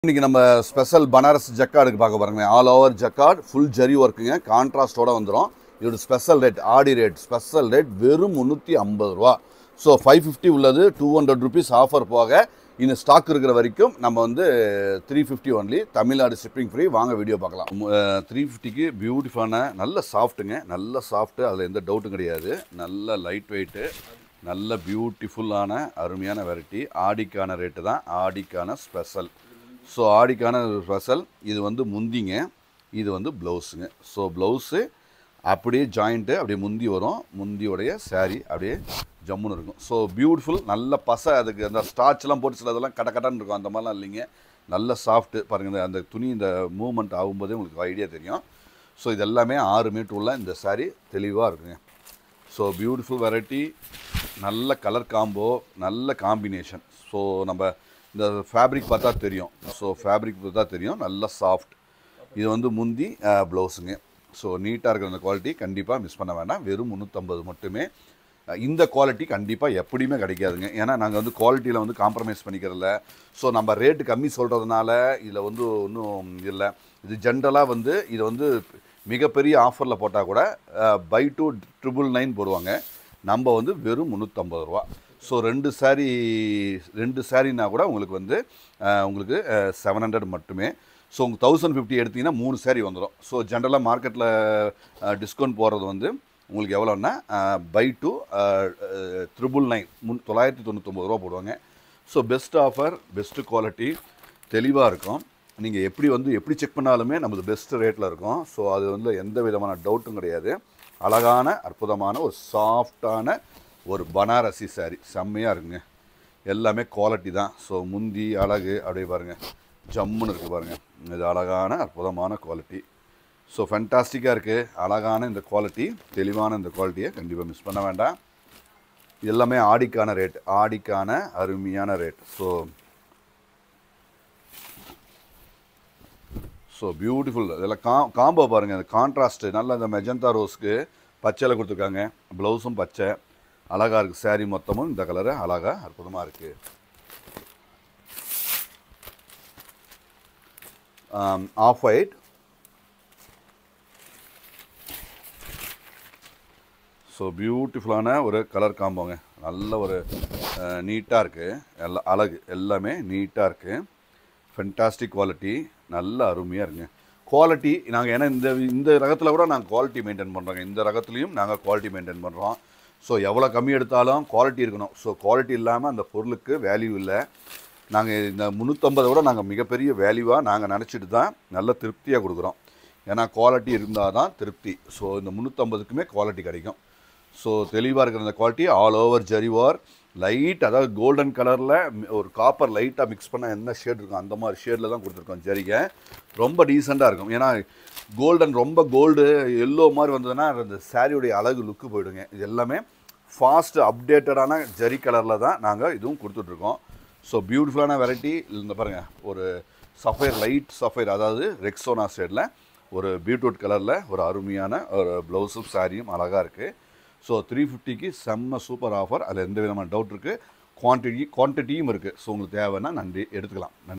இன்னைக்கு நம்ம ஸ்பெஷல் பனாரஸ் ஜக்கார்டுக்கு பார்க்க பாருங்க all over jacquard full zari ஒர்க்குங்க கான்ட்ராஸ்டோட வந்துடும் இதோட special rate Aadi rate special rate வெறும் முந்நூற்றி ஐம்பது ரூபா ஸோ ஃபைவ் ஃபிஃப்டி உள்ளது டூ ஹண்ட்ரட் ருபீஸ் ஆஃபர் போக இந்த ஸ்டாக் இருக்கிற வரைக்கும் நம்ம வந்து three fifty only Tamil Nadu shipping free வாங்க வீடியோ பார்க்கலாம் த்ரீ ஃபிஃப்டிக்கு பியூட்டிஃபுல்லான நல்ல சாஃப்ட்டுங்க நல்ல சாஃப்ட்டு அதில் எந்த டவுட்டும் கிடையாது நல்ல லைட் வெயிட்டு நல்ல பியூட்டிஃபுல்லான அருமையான வெரைட்டி ஆடிக்கான ரேட்டு தான் ஆடிக்கான ஸ்பெஷல் ஸோ ஆடிக்கான ஸ்பெஷல் இது வந்து முந்திங்க இது வந்து ப்ளவுஸுங்க ஸோ ப்ளவுஸு அப்படியே ஜாயிண்ட்டு அப்படியே முந்தி வரும் முந்தியோடைய saree அப்படியே ஜம்முன்னு இருக்கும் ஸோ பியூட்டிஃபுல் நல்ல பசை அதுக்கு அந்த ஸ்டார்ச்லாம் போட்டு சில இதெல்லாம் கட கடன்னு இருக்கும் அந்த மாதிரிலாம் இல்லைங்க நல்ல சாஃப்ட்டு பாருங்கள் இந்த- அந்த துணி இந்த மூவ்மெண்ட் ஆகும்போதே உங்களுக்கு ஐடியா தெரியும் ஸோ இது எல்லாமே ஆறு மீட்டர் உள்ள இந்த saree தெளிவாக இருக்குங்க ஸோ பியூட்டிஃபுல் வெரைட்டி நல்ல கலர் காம்போ நல்ல காம்பினேஷன் ஸோ நம்ம இந்த ஃபேப்ரிக் பார்த்தா தெரியும் ஸோ ஃபேப்ரிக் பார்த்தா தெரியும் நல்ல சாஃப்ட் இது வந்து முந்தி ப்ளவுஸுங்க ஸோ நீட்டாக இருக்கிற அந்த குவாலிட்டி கண்டிப்பாக மிஸ் பண்ண வேண்டாம் வெறும் முந்நூற்றம்பது மட்டுமே அஹ், இந்த குவாலிட்டி கண்டிப்பாக எப்படியுமே கிடைக்காதுங்க ஏன்னா நாங்கள் வந்து குவாலிட்டியில் வந்து காம்ப்ரமைஸ் பண்ணிக்கிறதில்ல ஸோ நம்ம ரேட்டு கம்மி சொல்கிறதுனால இதில் வந்து ஒன்றும் இல்லை இது ஜென்ரலாக வந்து இது வந்து மிகப்பெரிய ஆஃபரில் போட்டால் கூட பை டூ ட்ரிபிள் நைன் போடுவாங்க நம்ம வந்து வெறும் முந்நூற்றம்பது ரூபா ஸோ ரெண்டு saree ரெண்டு சாரீனா கூட உங்களுக்கு வந்து அஹ், உங்களுக்கு செவன் ஹண்ட்ரட் மட்டுமே ஸோ உங்களுக்கு தௌசண்ட் ஃபிஃப்டி எடுத்தீங்கன்னா மூணு saree வந்துடும் ஸோ ஜென்ரலாக மார்க்கெட்டில் டிஸ்கவுண்ட் போடுறது வந்து உங்களுக்கு எவ்வளோன்னா பை டூ ட்ரிபிள் நைன் முன் தொள்ளாயிரத்தி தொண்ணூத்தொம்பது ரூபா போடுவாங்க so best offer best quality தெளிவாக இருக்கும் நீங்கள் எப்படி வந்து எப்படி செக் பண்ணாலுமே நமது பெஸ்ட் ரேட்டில் இருக்கும் ஸோ அது வந்து எந்த விதமான டவுட்டும் கிடையாது அழகான அற்புதமான ஒரு சாஃப்டான ஒரு பனாரசி saree செம்மையாக இருக்குங்க எல்லாமே குவாலிட்டி தான் ஸோ முந்தி அழகு அப்படியே பாருங்கள் ஜம்முன்னு இருக்குது பாருங்கள் இது அழகான அற்புதமான குவாலிட்டி ஸோ ஃபென்டாஸ்டிக்காக இருக்குது அழகான இந்த குவாலிட்டி தெளிவான இந்த குவாலிட்டியை கண்டிப்பாக மிஸ் பண்ண வேண்டாம் இது எல்லாமே ஆடிக்கான ரேட் ஆடிக்கான அருமையான ரேட் ஸோ ஸோ பியூட்டிஃபுல் இதெல்லாம் கா காம்போ பாருங்கள் இந்த கான்ட்ராஸ்ட்டு நல்ல இந்த மெஜந்தா ரோஸ்க்கு பச்சையில் கொடுத்துருக்காங்க ப்ளவுஸும் பச்சை அழகாக இருக்குது saree மொத்தமும் இந்த கலரு அழகாக அற்புதமாக இருக்குது ஆஃப் ஒயிட் ஸோ பியூட்டிஃபுல்லான ஒரு கலர் காம்போங்க நல்ல ஒரு நீட்டாக இருக்குது எல்லா அழகு எல்லாமே நீட்டாக இருக்குது ஃபென்டாஸ்டிக் குவாலிட்டி நல்ல அருமையாக இருக்குங்க குவாலிட்டி நாங்கள் ஏன்னா இந்த இந்த ரகத்தில் கூட நாங்கள் குவாலிட்டி மெயின்டைன் பண்ணுறோங்க இந்த ரகத்துலேயும் நாங்கள் குவாலிட்டி மெயின்டைன் பண்ணுறோம் ஸோ எவ்வளோ கம்மி எடுத்தாலும் குவாலிட்டி இருக்கணும் ஸோ குவாலிட்டி இல்லாமல் அந்த பொருளுக்கு வேல்யூ இல்லை நாங்கள் இந்த முந்நூற்றம்பதை விட நாங்கள் மிகப்பெரிய வேல்யூவாக நாங்கள் நினச்சிட்டு தான் நல்ல திருப்தியாக கொடுக்குறோம் ஏன்னா குவாலிட்டி இருந்தால் தான் திருப்தி ஸோ இந்த முந்நூற்றம்பதுக்குமே குவாலிட்டி கிடைக்கும் ஸோ தெளிவாக இருக்கிற அந்த குவாலிட்டி ஆல் ஓவர் ஜரிவார் லைட் அதாவது கோல்டன் கலரில் ஒரு காப்பர் லைட்டாக மிக்ஸ் பண்ணால் என்ன ஷேட் இருக்கும் அந்த மாதிரி ஷேடில் தான் கொடுத்துருக்கோம் ஜரிகை ரொம்ப டீசெண்டாக இருக்கும் ஏன்னா கோல்டன் ரொம்ப கோல்டு எல்லோ மாதிரி வந்ததுன்னா அந்த சாரியுடைய அழகு லுக்கு போயிடுங்க இது எல்லாமே ஃபாஸ்ட் அப்டேட்டடான ஜரி கலரில் தான் நாங்கள் இதுவும் கொடுத்துட்ருக்கோம் ஸோ பியூட்டிஃபுல்லான வெரைட்டி இந்த பாருங்கள் ஒரு சஃபைர் லைட் சஃபைர் அதாவது ரெக்ஸோனா ஷேடில் ஒரு பீட்ரூட் கலரில் ஒரு அருமையான ஒரு ப்ளவுஸும் சாரியும் அழகாக இருக்குது ஸோ த்ரீ ஃபிஃப்டிக்கு செம்ம சூப்பர் ஆஃபர் அதில் எந்த விதமான டவுட் இருக்குது குவான்டிட்டி குவான்டிட்டியும் இருக்குது ஸோ உங்களுக்கு தேவைன்னா நன்றி எடுத்துக்கலாம் நன்றி